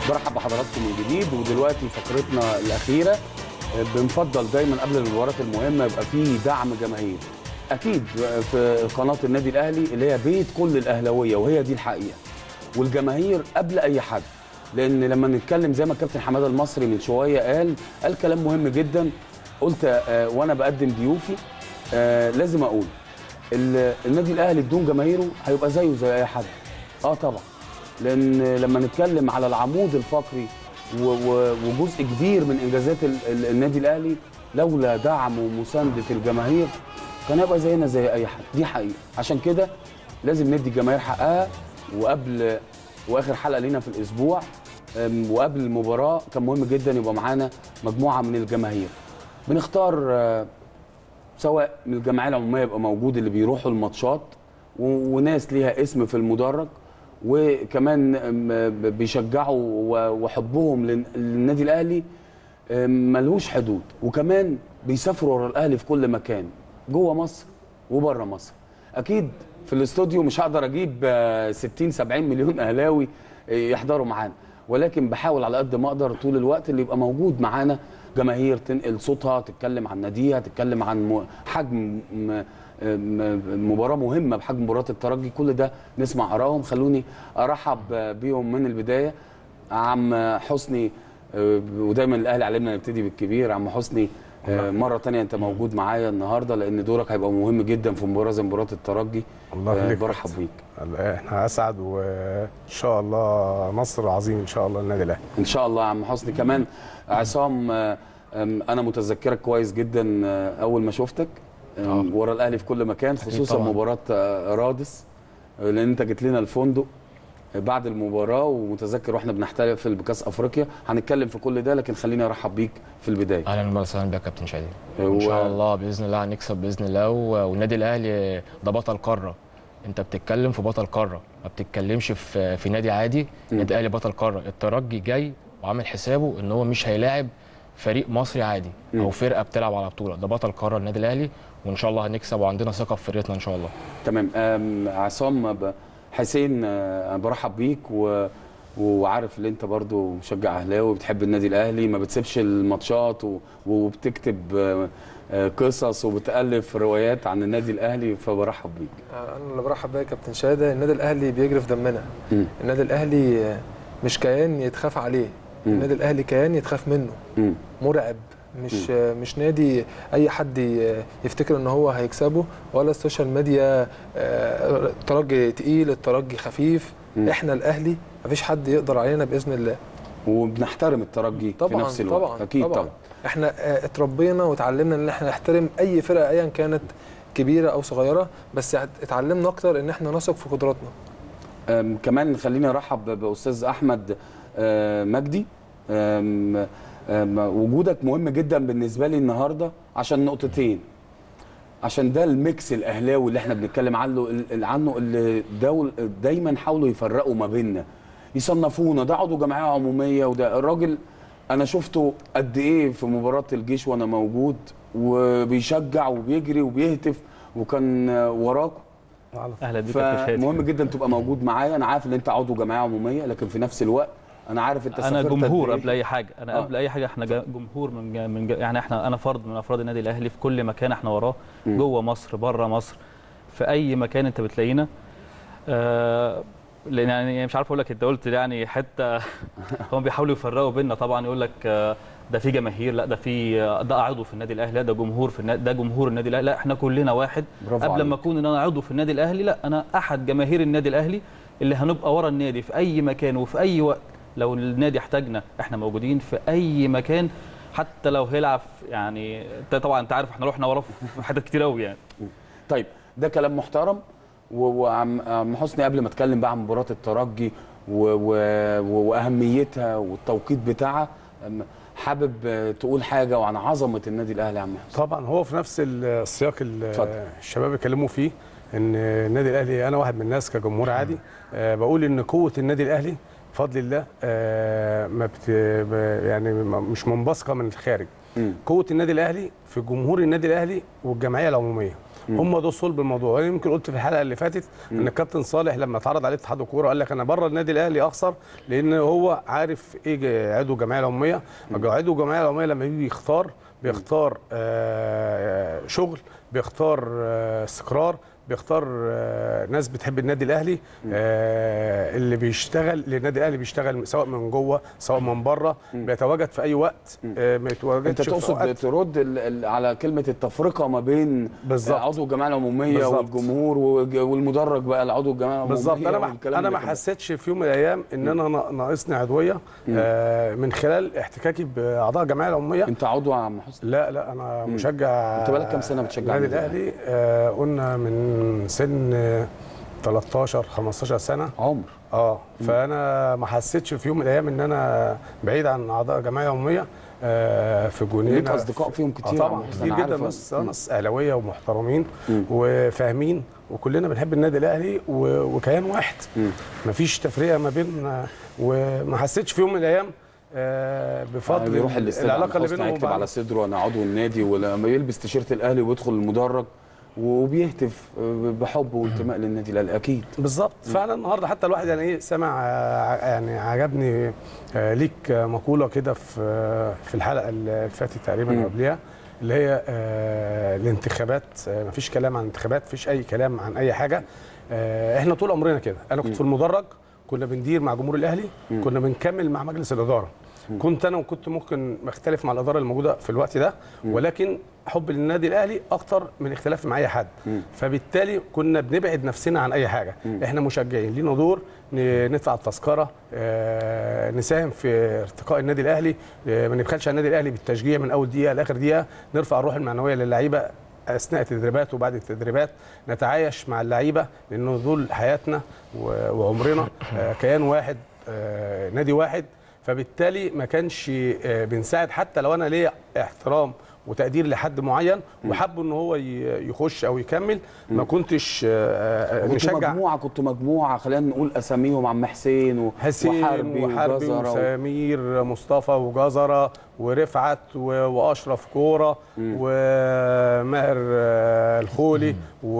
برحب بحضراتكم من جديد ودلوقتي فقرتنا الاخيره بنفضل دايما قبل المباريات المهمه يبقى فيه دعم جماهير اكيد في قناه النادي الاهلي اللي هي بيت كل الاهلاويه وهي دي الحقيقه والجماهير قبل اي حد لان لما نتكلم زي ما الكابتن حماده المصري من شويه قال قال كلام مهم جدا قلت آه، وانا بقدم ضيوفي آه، لازم اقول ال- النادي الاهلي بدون جماهيره هيبقى زيه زي اي حد اه طبعا لان لما نتكلم على العمود الفقري و- و- وجزء كبير من انجازات ال- ال- النادي الاهلي لولا دعم ومسانده الجماهير كان هيبقى زينا زي اي حد دي حقيقه عشان كده لازم ندي الجماهير حقها وقبل واخر حلقه لينا في الاسبوع أم، وقبل المباراه كان مهم جدا يبقى معانا مجموعه من الجماهير بنختار آه، سواء من الجمعيه العموميه يبقى موجود اللي بيروحوا الماتشات و- وناس ليها اسم في المدرج وكمان أم، بيشجعوا و- وحبهم لل- للنادي الاهلي أم، ملهوش حدود وكمان بيسافروا ورا الاهلي في كل مكان جوه مصر وبره مصر اكيد في الاستوديو مش هقدر اجيب آه، 60 70 مليون اهلاوي آه، يحضروا معانا ولكن بحاول على قد ما اقدر طول الوقت اللي يبقى موجود معانا جماهير تنقل صوتها تتكلم عن ناديها تتكلم عن م- حجم م- م- مباراه مهمه بحجم مباراه الترجي كل ده نسمع ارائهم خلوني ارحب بيهم من البدايه عم حسني آه، ودايما الاهلي علمنا نبتدي بالكبير عم حسني آه، مره تانية انت موجود معايا النهارده لان دورك هيبقى مهم جدا في مباراه زي مباراه الترجي الله آه، يخليك برحب بيك احنا اسعد وان شاء الله نصر عظيم ان شاء الله النادي الاهلي ان شاء الله يا عم حسني كمان عصام آه، آم، انا متذكرك كويس جدا آه، اول ما شفتك آم، ورا الاهلي في كل مكان خصوصا طبعاً. مباراه آه، رادس آه، لان انت جيت لنا الفندق آه، بعد المباراه ومتذكر واحنا بنحتفل بكاس افريقيا هنتكلم في كل ده لكن خليني ارحب بيك في البدايه اهلا وسهلا بك يا كابتن شادي و- ان شاء الله باذن الله هنكسب باذن الله و- والنادي الاهلي ده بطل قاره انت بتتكلم في بطل قاره ما بتتكلمش في في نادي عادي النادي الاهلي بطل قاره الترجي جاي وعامل حسابه ان هو مش هيلاعب فريق مصري عادي او فرقه بتلعب على بطوله ده بطل قاره النادي الاهلي وان شاء الله هنكسب وعندنا ثقه في فرقتنا ان شاء الله تمام آم، عصام ب- حسين آه، أنا برحب بيك و... وعارف ان انت برضو مشجع اهلاوي بتحب النادي الاهلي ما بتسيبش الماتشات و... وبتكتب آه، آه، قصص وبتالف روايات عن النادي الاهلي فبرحب بيك انا اللي برحب بيا يا كابتن شاده النادي الاهلي بيجري في دمنا مم. النادي الاهلي مش كيان يتخاف عليه مم. النادي الاهلي كيان يتخاف منه مم. مرعب مش مش نادي اي حد ي- يفتكر ان هو هيكسبه ولا السوشيال ميديا آه، الترجي تقيل الترجي خفيف مم. احنا الاهلي مفيش حد يقدر علينا باذن الله وبنحترم الترجي طبعا في نفس الوقت طبعا اكيد طبعا, طبعا احنا آه، اتربينا وتعلمنا ان احنا نحترم اي فرقه ايا كانت كبيره او صغيره بس اتعلمنا اكتر ان احنا نثق في قدراتنا أم، كمان خليني ارحب باستاذ احمد آه، مجدي أم، أم، وجودك مهم جدا بالنسبه لي النهارده عشان نقطتين عشان ده الميكس الاهلاوي اللي احنا بنتكلم عنه ال- عنه اللي دول دايما حاولوا يفرقوا ما بيننا يصنفونا ده عضو جمعيه عموميه وده الراجل انا شفته قد ايه في مباراه الجيش وانا موجود وبيشجع وبيجري وبيهتف وكان آه، وراكم اهلا بيك يا كابتن شادي فمهم جدا تبقى موجود معايا انا عارف ان انت عضو جمعيه عموميه لكن في نفس الوقت انا عارف انت انا سافرت قد جمهور إيه. قبل اي حاجه انا آه. قبل اي حاجه احنا جا- جمهور من جا من جا يعني احنا انا فرد من افراد النادي الاهلي في كل مكان احنا وراه مم. جوه مصر بره مصر في اي مكان انت بتلاقينا آه لان يعني مش عارف اقول لك انت قلت يعني حته هم بيحاولوا يفرقوا بيننا طبعا يقول لك آه، ده في جماهير لا ده في آه، ده عضو في النادي الاهلي لا ده جمهور في النادي ده جمهور النادي الاهلي لا احنا كلنا واحد برافو قبل ما عليك. اكون ان انا عضو في النادي الاهلي لا انا احد جماهير النادي الاهلي اللي هنبقى ورا النادي في اي مكان وفي اي وقت لو النادي احتاجنا احنا موجودين في اي مكان حتى لو هيلعب يعني انت طبعا انت عارف احنا رحنا وراه في حتت كتير قوي يعني طيب ده كلام محترم و- وعم عم حسني قبل ما اتكلم بقى عن مباراه الترجي و و و واهميتها والتوقيت بتاعها أم، حابب آه، تقول حاجه وعن عظمه النادي الاهلي يا عم حسني طبعا هو في نفس السياق اللي اتفضل. الشباب اتكلموا فيه ان النادي الاهلي انا واحد من الناس كجمهور عادي آه، بقول ان قوه النادي الاهلي بفضل الله آه، ما بت ب- يعني ما- مش منبثقه من الخارج مم. قوه النادي الاهلي في جمهور النادي الاهلي والجمعيه العموميه هم دول صلب الموضوع انا يمكن قلت في الحلقه اللي فاتت ان الكابتن صالح لما اتعرض عليه اتحاد الكوره قال لك انا بره النادي الاهلي اخسر لان هو عارف ايه ج- عضو الجمعيه العموميه عضو الجمعيه العموميه لما بيجي يختار بيختار آه، شغل بيختار آه، استقرار بيختار آه، ناس بتحب النادي الاهلي آه، اللي بيشتغل للنادي الاهلي بيشتغل سواء من جوه سواء من بره بيتواجد في اي وقت آه، ما يتواجدش انت في تقصد وقت ترد ال- ال- على كلمه التفرقه ما بين بالظبط. عضو الجمعيه العموميه بالظبط. والجمهور والج- والمدرج بقى العضو الجمعيه العموميه بالظبط انا ما والكلام انا ده ما كله. حسيتش في يوم من الايام ان انا نا- ناقصني عضويه آه، من خلال احتكاكي باعضاء الجمعيه العموميه انت عضو يا عم حسني لا لا انا مشجع انت بقالك كام سنة بتشجع النادي النادي الاهلي آه قلنا من سن آه، 13 15 سنه عمر اه فانا ما حسيتش في يوم من الايام ان انا بعيد عن اعضاء الجمعيه العموميه آه في جنينه ليك اصدقاء فيهم آه كتير يا طبعا عم حسني، كتير أنا جدا عارف. ناس ناس اهلاويه ومحترمين وفاهمين وكلنا بنحب النادي الاهلي و- وكيان واحد مفيش تفرقه ما بين وما حسيتش في يوم من الايام آه، بفضل بيروح الاستاد العلاقه اللي حسني بينهم هيكتب وبعض. على صدره انا عضو النادي ولما يلبس تيشيرت الاهلي ويدخل المدرج وبيهتف بحب وانتماء للنادي الاهلي اكيد بالظبط فعلا النهارده حتى الواحد يعني ايه سمع آه، يعني عجبني آه، ليك آه، مقوله كده في آه، في الحلقه اللي فاتت تقريبا او قبلها اللي هي آه، الانتخابات آه، مفيش كلام عن انتخابات مفيش اي كلام عن اي حاجه آه، احنا طول عمرنا كده انا كنت في المدرج كنا بندير مع جمهور الاهلي كنا بنكمل مع مجلس الاداره كنت انا وكنت ممكن مختلف مع الاداره الموجوده في الوقت ده ولكن حب للنادي الاهلي اكتر من اختلاف مع اي حد فبالتالي كنا بنبعد نفسنا عن اي حاجه احنا مشجعين لينا دور ن- ندفع التذكره آه، نساهم في ارتقاء النادي الاهلي آه، ما نبخلش على النادي الاهلي بالتشجيع من اول دقيقه لاخر دقيقه نرفع الروح المعنويه للعيبه اثناء التدريبات وبعد التدريبات نتعايش مع اللعيبه لانه دول حياتنا و- وعمرنا آه، كيان واحد آه، نادي واحد فبالتالي ما كانش آه، بنساعد حتى لو انا ليا احترام وتقدير لحد معين وحب ان هو ي- يخش او يكمل ما كنتش آه، آه، كنتوا نشجع مجموعه كنتوا مجموعه خلينا نقول اساميهم عم حسين و- حسين وحربي وحربي وجزره و... وسمير مصطفى وجزره ورفعت و- واشرف كوره وماهر آه، الخولي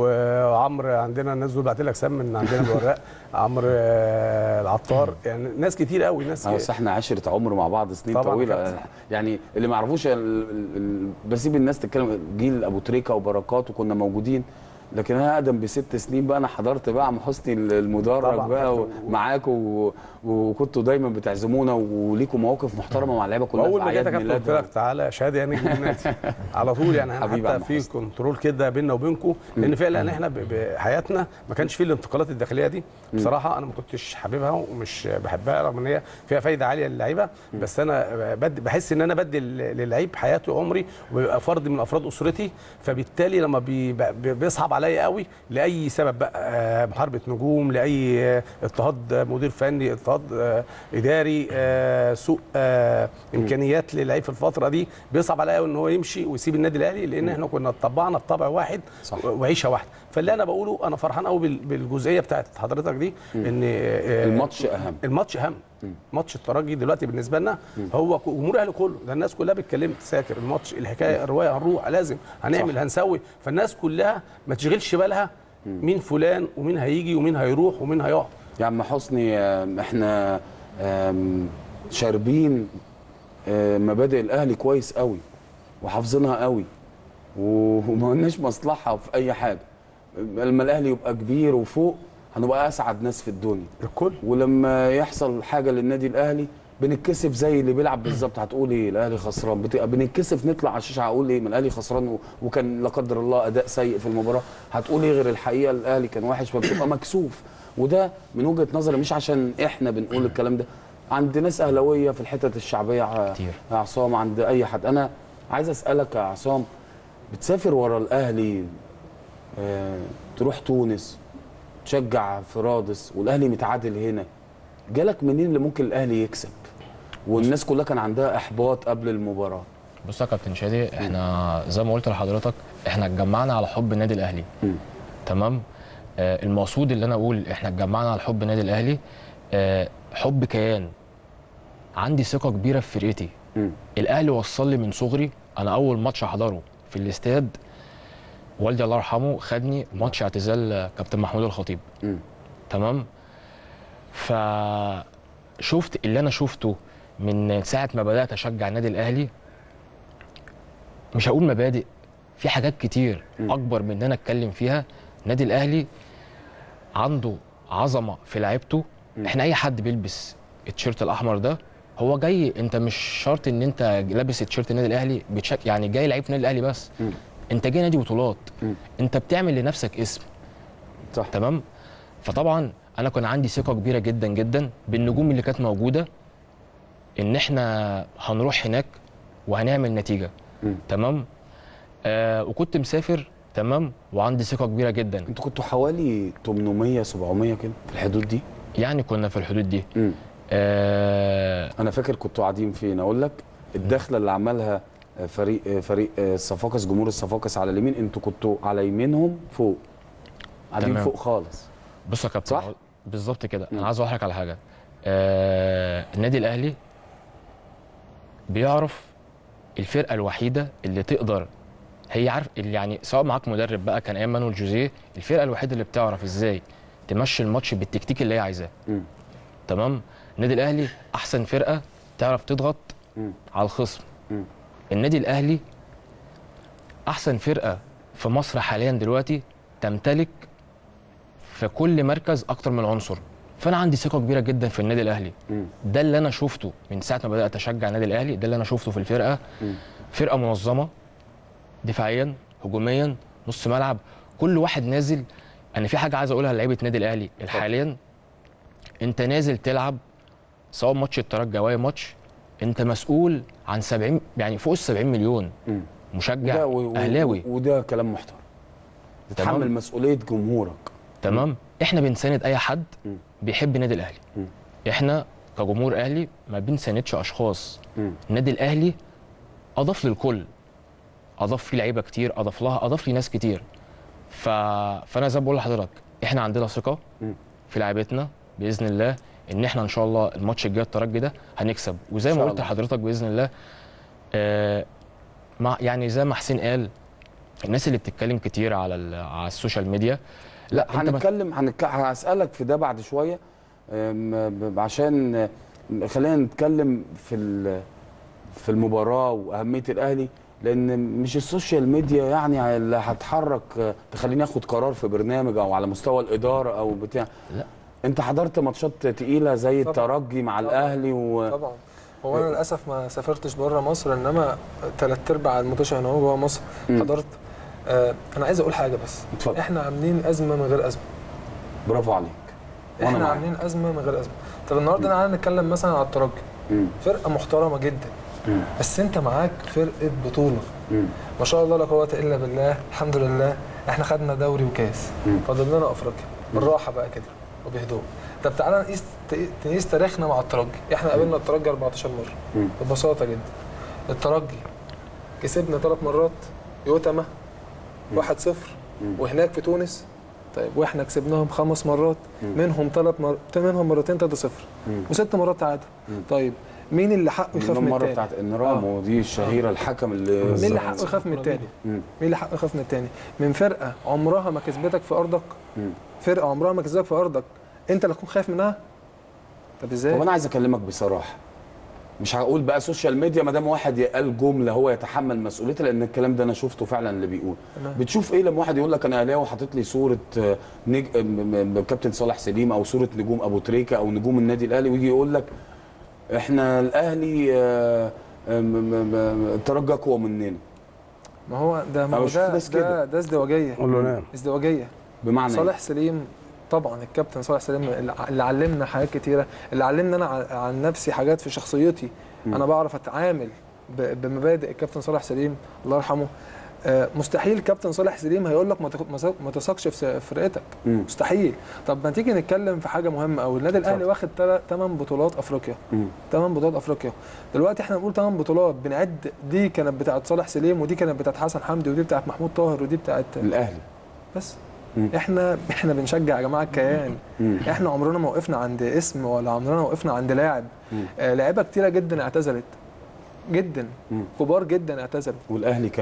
وعمرو عندنا الناس دول بعت لك سم من عندنا بالوراق عمرو آه، العطار يعني ناس كتير قوي ناس اه بس احنا عشره عمر مع بعض سنين طبعاً طويله كابتن. يعني اللي ما يعرفوش ال- ال- ال- بسيب الناس تتكلم جيل ابو تريكه وبركات وكنا موجودين لكن انا اقدم بست سنين بقى انا حضرت بقى عم حسني المدرج طبعاً بقى كابتن. معاكم و- وكنتوا دايما بتعزمونا وليكم مواقف محترمه مع اللعيبه كلها واول في ما جيت اعياد يا كابتن قلت ميلاد لك تعالى يا شهاده يا نجم النادي على طول يعني احنا حبيبي يا حتى عم في حسن. كنترول كده بيننا وبينكم لان فعلا احنا ب- بحياتنا ما كانش فيه الانتقالات الداخليه دي بصراحه انا ما كنتش حاببها ومش بحبها رغم ان هي فيها فايده عاليه للعيبه بس انا بد بحس ان انا بدي لل- للعيب حياته وعمري وبيبقى فرد من افراد اسرتي فبالتالي لما بي ب- بيصعب عليا قوي لاي سبب بقى آه، محاربه نجوم لاي آه، اضطهاد مدير فني اضطهاد آه، اداري آه، سوء آه، امكانيات للعيب في الفتره دي بيصعب عليا قوي ان هو يمشي ويسيب النادي الاهلي لان احنا كنا اتطبعنا بطبع واحد صح. وعيشه واحده فاللي انا بقوله انا فرحان قوي بال- بالجزئيه بتاعت حضرتك دي ان آه، الماتش اهم الماتش اهم ماتش الترجي دلوقتي بالنسبه لنا هو ك- جمهور الاهلي كله ده الناس كلها بتكلم ساكر الماتش الحكايه الروايه هنروح لازم هنعمل هنسوي فالناس كلها ما تشغلش بالها مين فلان ومين هيجي ومين هيروح ومين هيقعد يا عم حسني آم، احنا آم، شاربين آم، مبادئ الاهلي كويس قوي وحافظينها قوي و- وما قلناش مصلحه في اي حاجه لما الاهلي يبقى كبير وفوق هنبقى اسعد ناس في الدنيا الكل ولما يحصل حاجه للنادي الاهلي بنتكسف زي اللي بيلعب بالظبط هتقول ايه الاهلي خسران بت- بنتكسف نطلع على الشاشه هقول ايه ما الاهلي خسران و- وكان لا قدر الله اداء سيء في المباراه هتقول ايه غير الحقيقه الاهلي كان وحش فبتبقى مكسوف وده من وجهه نظري مش عشان احنا بنقول الكلام ده عند ناس اهلاويه في الحتت الشعبيه ع- كتير. يا عصام عند اي حد انا عايز اسالك يا عصام بتسافر ورا الاهلي آه، تروح تونس تشجع في رادس والاهلي متعادل هنا جالك منين اللي ممكن الاهلي يكسب والناس كلها كان عندها احباط قبل المباراه بص يا كابتن شادي احنا زي ما قلت لحضرتك احنا اتجمعنا على حب النادي الاهلي مم. تمام آه المقصود اللي انا اقول احنا اتجمعنا على حب النادي الاهلي آه حب كيان عندي ثقه كبيره في فرقتي مم. الاهلي وصل لي من صغري انا اول ماتش احضره في الاستاد والدي الله يرحمه خدني ماتش اعتزال كابتن محمود الخطيب مم. تمام فشفت اللي انا شفته من ساعه ما بدات اشجع النادي الاهلي مش هقول مبادئ في حاجات كتير مم. اكبر من ان انا اتكلم فيها النادي الاهلي عنده عظمه في لعيبته مم. احنا اي حد بيلبس التيشيرت الاحمر ده هو جاي انت مش شرط ان انت لابس تيشيرت النادي الاهلي بتشك يعني جاي لعيب في النادي الاهلي بس مم. انت جاي نادي بطولات مم. انت بتعمل لنفسك اسم صح تمام فطبعا انا كان عندي ثقه كبيره جدا جدا بالنجوم اللي كانت موجوده ان احنا هنروح هناك وهنعمل نتيجه مم. تمام آه وكنت مسافر تمام وعندي ثقه كبيره جدا انتوا كنتوا حوالي 800 700 كده في الحدود دي يعني كنا في الحدود دي مم. آه انا فاكر كنتوا قاعدين فين اقول لك الدخله اللي عملها فريق فريق الصفاقس جمهور الصفاقس على اليمين انتوا كنتوا على يمينهم فوق قاعدين تمام. فوق خالص بص يا كابتن صح؟ هقول- بالظبط كده مم. انا عايز اقول لك على حاجه آه النادي الاهلي بيعرف الفرقه الوحيده اللي تقدر هي عارف اللي يعني سواء معاك مدرب بقى كان ايام مانويل جوزيه الفرقه الوحيده اللي بتعرف ازاي تمشي الماتش بالتكتيك اللي هي عايزاه مم. تمام النادي الاهلي احسن فرقه تعرف تضغط مم. على الخصم مم. النادي الاهلي احسن فرقه في مصر حاليا دلوقتي تمتلك في كل مركز اكتر من عنصر فانا عندي ثقه كبيره جدا في النادي الاهلي مم. ده اللي انا شفته من ساعه ما بدات اشجع النادي الاهلي ده اللي انا شفته في الفرقه مم. فرقه منظمه دفاعيا هجوميا نص ملعب كل واحد نازل انا في حاجه عايز اقولها لعيبه النادي الاهلي حاليا انت نازل تلعب سواء ماتش الترجي او اي ماتش انت مسؤول عن 70 يعني فوق ال 70 مليون مم. مشجع وده و- و- اهلاوي وده كلام محترم تتحمل تمام. مسؤوليه جمهورك تمام احنا بنساند اي حد مم. بيحب النادي الاهلي مم. احنا كجمهور اهلي ما بنساندش اشخاص مم. النادي الاهلي اضاف للكل اضاف فيه لعيبه كتير اضاف لها اضاف لي ناس كتير ف... فانا زي ما بقول لحضرتك احنا عندنا ثقه مم. في لعيبتنا باذن الله ان احنا ان شاء الله الماتش الجاي الترجي ده هنكسب وزي إن ما شاء قلت الله. لحضرتك باذن الله آه مع يعني زي ما حسين قال الناس اللي بتتكلم كتير على ال... على السوشيال ميديا لا أنت ما- هنتكلم هنك... هسألك في ده بعد شوية أم، ب- عشان أم، خلينا نتكلم في ال- في المباراة وأهمية الأهلي لأن مش السوشيال ميديا يعني اللي هتحرك أه، تخليني آخد قرار في برنامج أو على مستوى الإدارة أو بتاع لا. أنت حضرت ماتشات تقيلة زي طبعاً. الترجي مع طبعاً. الأهلي و... طبعا هو انا للاسف ما سافرتش بره مصر انما ثلاث ارباع الماتش هنا هو جوه مصر مم. حضرت آه انا عايز اقول حاجه بس اتفضل. احنا عاملين ازمه من غير ازمه برافو عليك وأنا احنا معاك. عاملين ازمه من غير ازمه طب النهارده تعالى نتكلم مثلا على الترجي مم. فرقه محترمه جدا مم. بس انت معاك فرقه بطوله مم. ما شاء الله لا قوه الا بالله الحمد لله احنا خدنا دوري وكاس مم. فاضل لنا افريقيا بالراحه بقى كده وبهدوء طب تعالى نقيس نقيس تاريخنا مع الترجي احنا قابلنا الترجي 14 مره مم. ببساطه جدا الترجي كسبنا ثلاث مرات يوتما 1-0 مم. وهناك في تونس طيب واحنا كسبناهم خمس مرات مم. منهم ثلاث مر... منهم مرتين 3-0 مم. وست مرات تعادل مم. طيب مين اللي حقه يخاف من المرة التاني؟ بتاعت انرام ودي الشهيرة الحكم اللي مين اللي حقه يخاف من التاني؟ مم. مين اللي حقه يخاف من التاني؟ من فرقه عمرها ما كسبتك في ارضك مم. فرقه عمرها ما كسبتك في ارضك انت اللي تكون خايف منها؟ طب ازاي؟ طب انا عايز اكلمك بصراحه مش هقول بقى سوشيال ميديا ما دام واحد قال جمله هو يتحمل مسؤوليتها لان الكلام ده انا شفته فعلا اللي بيقول تمام. بتشوف ايه لما واحد يقول لك انا اهلاوي وحاطط لي صوره آه، نج... م- م- م- كابتن صالح سليم او صوره نجوم ابو تريكه او نجوم النادي الاهلي ويجي يقول لك احنا الاهلي آه، آه، م- م- م- الترجي اقوى مننا ما هو ده ما أنا هو بشوف ده ناس كده. ده, ده ازدواجيه قول له نعم ازدواجيه بمعنى صالح سليم طبعا الكابتن صالح سليم اللي اللي علمنا حاجات كتيره اللي علمنا انا عن- عن نفسي حاجات في شخصيتي مم. انا بعرف اتعامل ب- بمبادئ الكابتن صالح سليم الله يرحمه آه، مستحيل كابتن صالح سليم هيقول لك ما تك- ما س- ما تثقش في س- في فرقتك مم. مستحيل طب ما تيجي نتكلم في حاجه مهمه قوي النادي الاهلي واخد 8 بطولات افريقيا مم. 8 بطولات افريقيا دلوقتي احنا بنقول 8 بطولات بنعد دي كانت بتاعت صالح سليم ودي كانت بتاعت حسن حمدي ودي بتاعت محمود طاهر ودي بتاعت الاهلي بس مم. احنا احنا بنشجع يا جماعه الكيان مم. احنا عمرنا ما وقفنا عند اسم ولا عمرنا ما وقفنا عند لاعب مم. آه لعيبه كتيره جدا اعتزلت جدا مم. كبار جدا اعتزلوا والاهلي كمل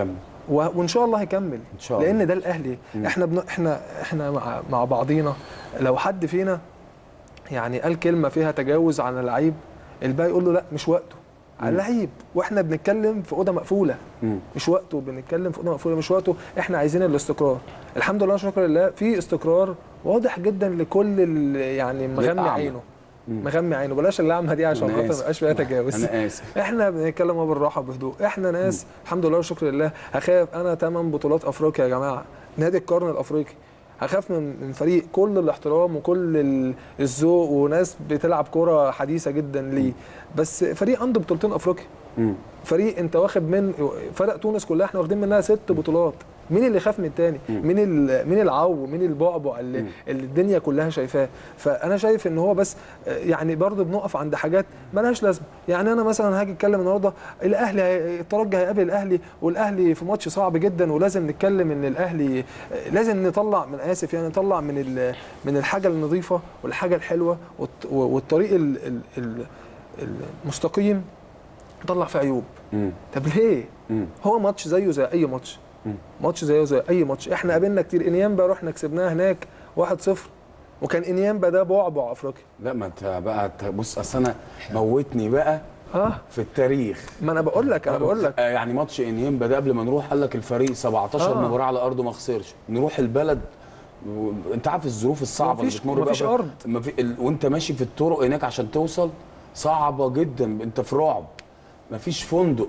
و- وان شاء الله هيكمل ان شاء الله لان ده الاهلي احنا بن... احنا احنا مع... مع بعضينا لو حد فينا يعني قال كلمه فيها تجاوز عن اللعيب الباقي يقول له لا مش وقته على اللعيب واحنا بنتكلم في اوضه مقفوله مم. مش وقته بنتكلم في اوضه مقفوله مش وقته احنا عايزين الاستقرار الحمد لله شكرا لله في استقرار واضح جدا لكل ال- يعني مغمي للأعمى. عينه مم. مغمي عينه بلاش اللعمه دي عشان أنا خاطر ما آسف. يبقاش فيها تجاوز انا اسف احنا بنتكلم أهو بالراحه بهدوء احنا ناس الحمد لله والشكر لله هخاف انا ثمان بطولات افريقيا يا جماعه نادي القرن الافريقي هخاف من من فريق كل الاحترام وكل ال- الذوق وناس بتلعب كره حديثه جدا ليه بس فريق عنده بطولتين افريقيا مم. فريق انت واخد من فرق تونس كلها احنا واخدين منها ست بطولات مين اللي خاف من التاني مين ال- مين العو مين البعبع اللي, اللي الدنيا كلها شايفاه فانا شايف ان هو بس آه، يعني برضه بنقف عند حاجات ملهاش لازمه يعني انا مثلا هاجي اتكلم النهارده الاهلي هي- الترجي هيقابل الاهلي والاهلي في ماتش صعب جدا ولازم نتكلم ان الاهلي آه، لازم نطلع من اسف يعني نطلع من ال- من الحاجه النظيفه والحاجه الحلوه والط- والطريق ال- ال- ال- المستقيم نطلع فيه عيوب مم. طب ليه؟ مم. هو ماتش زيه زي اي ماتش مم. ماتش زيه زي اي ماتش احنا قابلنا كتير انيامبا رحنا كسبناه هناك 1-0 وكان انيامبا ده بعبع افريقيا لا ما انت بقى ت- بص اصل انا موتني بقى اه في التاريخ ما انا بقول لك انا بقول لك آه، يعني ماتش انيمبا ده قبل ما نروح قال لك الفريق 17 آه. مباراه على ارضه ما خسرش نروح البلد و... انت عارف الظروف الصعبه مفيش- اللي بتمر مفيش بقى أرض. ما في... ال... وانت ماشي في الطرق هناك عشان توصل صعبه جدا انت في رعب مفيش فندق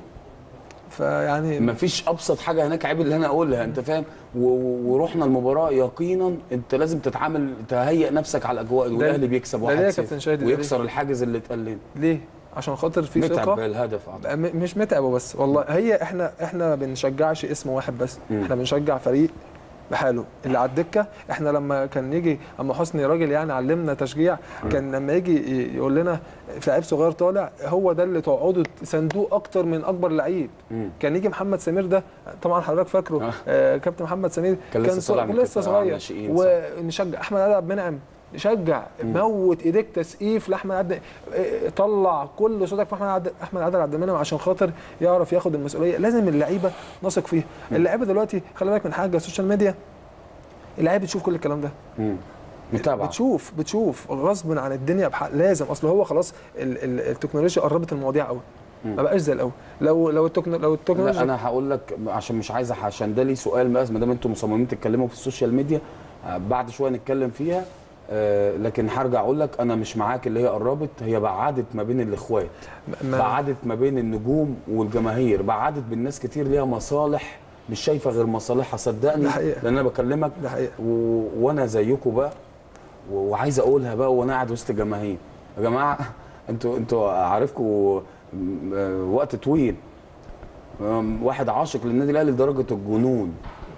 فيعني مفيش ابسط حاجه هناك عيب اللي انا اقولها انت فاهم و... و- ورحنا المباراه يقينا انت لازم تتعامل تهيئ نفسك على الاجواء والاهلي بيكسب ده ليه يا 1 كابتن شادي؟ ده ويكسر الحاجز اللي اتقال لنا ليه؟ عشان خاطر في متعب ثقه بالهدف أعتقد. م- مش متعب بس والله هي احنا احنا ما بنشجعش اسم واحد بس مم. احنا بنشجع فريق بحاله اللي على الدكه احنا لما كان يجي اما حسني راجل يعني علمنا تشجيع كان لما يجي ي- يقول لنا في لعيب صغير طالع هو ده اللي تقعدوا صندوق اكتر من اكبر لعيب مم. كان يجي محمد سمير ده طبعا حضرتك فاكره آه. آه كابتن محمد سمير كان لسه صغ- طالع من لسه قطاع صغير الناشئين، صح. ونشجع احمد عادل عبد المنعم نشجع موت ايديك تسقيف لاحمد عبد اه، طلع كل صوتك في احمد عبد احمد عادل عبد المنعم عشان خاطر يعرف ياخد المسؤوليه لازم اللعيبه نثق فيها اللعيبه دلوقتي خلي بالك من حاجه السوشيال ميديا اللعيبه بتشوف كل الكلام ده مم. متابعه بتشوف بتشوف غصب عن الدنيا بحق لازم اصل هو خلاص ال- ال- التكنولوجيا قربت المواضيع قوي ما بقاش زي الاول لو لو التكنو لو لا التكنولوجيا انا هقول لك عشان مش عايز أح- عشان ده لي سؤال بس ما دام انتم مصممين تتكلموا في السوشيال ميديا آه، بعد شويه نتكلم فيها آه، لكن هرجع اقول لك انا مش معاك اللي هي قربت هي بعدت ما بين الاخوات ما- بعدت ما بين النجوم والجماهير بعدت بالناس كتير ليها مصالح مش شايفه غير مصالحها صدقني ده حقيقة. لان انا بكلمك ده حقيقة. و... وانا زيكم بقى و... وعايز اقولها بقى وانا قاعد وسط جماهير يا جماعه انتوا انتوا عارفكم وقت طويل أم، واحد عاشق للنادي الاهلي لدرجه الجنون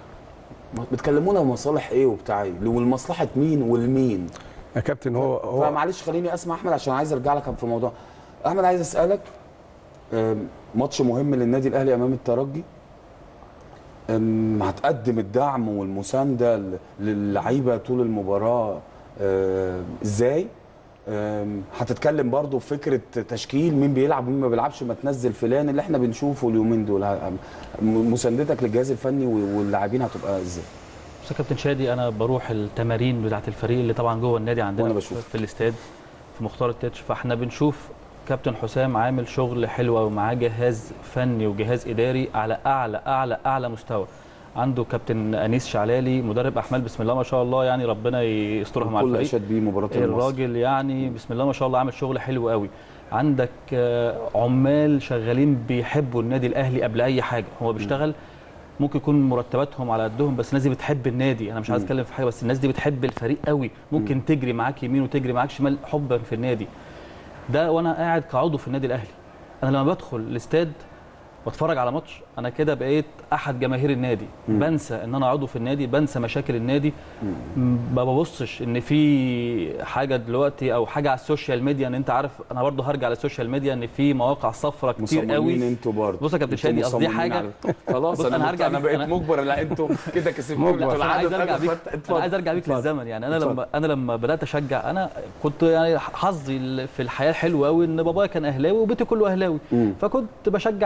بتكلمونا بمصالح ايه وبتاع ايه ولمصلحه مين والمين يا كابتن هو هو فمعلش خليني اسمع احمد عشان عايز ارجع لك في الموضوع احمد عايز اسالك أم، ماتش مهم للنادي الاهلي امام الترجي أم، هتقدم الدعم والمسانده ل- للعيبه طول المباراه أم، ازاي أم، هتتكلم برضو في فكره تشكيل مين بيلعب ومين ما بيلعبش ما تنزل فلان اللي احنا بنشوفه اليومين دول ه- م- مساندتك للجهاز الفني واللاعبين هتبقى ازاي بص يا كابتن شادي انا بروح التمارين بتاعه الفريق اللي طبعا جوه النادي عندنا وأنا في, بشوف. في الاستاد في مختار التتش فاحنا بنشوف كابتن حسام عامل شغل حلو ومعاه جهاز فني وجهاز اداري على اعلى اعلى اعلى مستوى عنده كابتن انيس شعلالي مدرب احمال بسم الله ما شاء الله يعني ربنا يسترها مع كل الفريق اشاد بيه مباراه المصري الراجل يعني بسم الله ما شاء الله عامل شغل حلو قوي عندك آه، عمال شغالين بيحبوا النادي الاهلي قبل اي حاجه هو بيشتغل ممكن يكون مرتباتهم على قدهم بس الناس دي بتحب النادي انا مش عايز اتكلم في حاجه بس الناس دي بتحب الفريق قوي ممكن تجري معاك يمين وتجري معاك شمال حبا في النادي ده وانا قاعد كعضو في النادي الاهلي انا لما بدخل الاستاد واتفرج على ماتش انا كده بقيت احد جماهير النادي مم. بنسى ان انا عضو في النادي بنسى مشاكل النادي ما ببصش ان في حاجه دلوقتي او حاجه على السوشيال ميديا ان انت عارف انا برضه هرجع للسوشيال ميديا ان في مواقع صفرة كتير مصممين قوي انتوا برضه بص يا كابتن انتوا شادي، قصدي مصممين حاجة- على- خلاص بص، انا أنا هرجع انا بيك- بقيت أنا- مجبر لا انتوا كده كسبتوا مجبر. انا عايز ارجع بيك انا عايز ارجع بيك للزمن يعني انا لما انا لما بدات اشجع انا كنت يعني حظي في الحياه الحلوه قوي ان بابايا كان اهلاوي وبيتي كله اهلاوي مم. فكنت بشجع الاهلي بسبب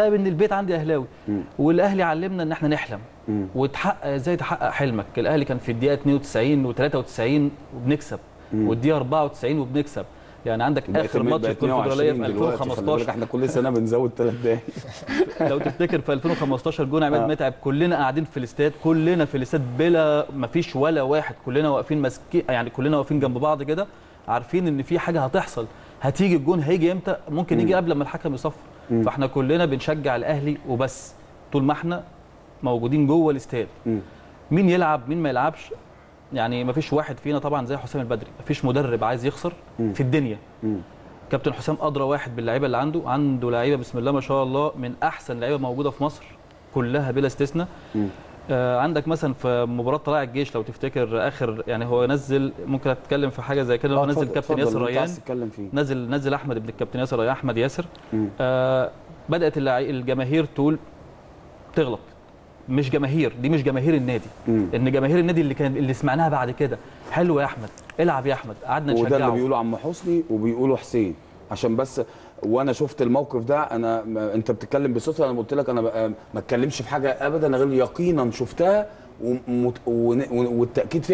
بسبب ان البيت عندي اهلاوي والاهلي علمنا ان احنا نحلم مم. وتحقق ازاي تحقق حلمك الاهلي كان في الدقيقه 92 و93 وبنكسب والدقيقه 94 وبنكسب يعني عندك بقت اخر الم- ماتش في بقت الكونفدراليه في 120 دلوقتي، خلي بالك 2015 احنا كل سنه بنزود ثلاث دقايق لو تفتكر في 2015 جون عماد آه. متعب كلنا قاعدين في الاستاد كلنا في الاستاد بلا ما فيش ولا واحد كلنا واقفين ماسكين يعني كلنا واقفين جنب بعض كده عارفين ان في حاجه هتحصل هتيجي الجون هيجي امتى ممكن يجي قبل ما الحكم يصفر فاحنا كلنا بنشجع الاهلي وبس طول ما احنا موجودين جوه الاستاد مم. مين يلعب مين ما يلعبش يعني ما فيش واحد فينا طبعا زي حسام البدري ما فيش مدرب عايز يخسر في الدنيا مم. كابتن حسام ادرى واحد باللعيبه اللي عنده عنده لعيبه بسم الله ما شاء الله من احسن لعيبه موجوده في مصر كلها بلا استثناء مم. آه عندك مثلا في مباراه طلائع الجيش لو تفتكر اخر يعني هو نزل ممكن اتكلم في حاجه زي كده هو آه، نزل اتفضل، كابتن اتفضل، ياسر اللي أنت ريان عايز تتكلم فيه نزل نزل احمد ابن الكابتن ياسر ريان احمد ياسر مم. آه بدات اللعي- الجماهير تقول تغلط مش جماهير دي مش جماهير النادي مم. ان جماهير النادي اللي كان اللي سمعناها بعد كده حلو يا احمد العب يا احمد قعدنا وده اللي نشجعه بيقوله عم حسني وبيقوله حسين عشان بس وانا شفت الموقف ده انا ما انت بتتكلم بصوت انا قلت لك انا بقى ما اتكلمش في حاجه ابدا غير يقينا شفتها ومت- ون- والتاكيد فيها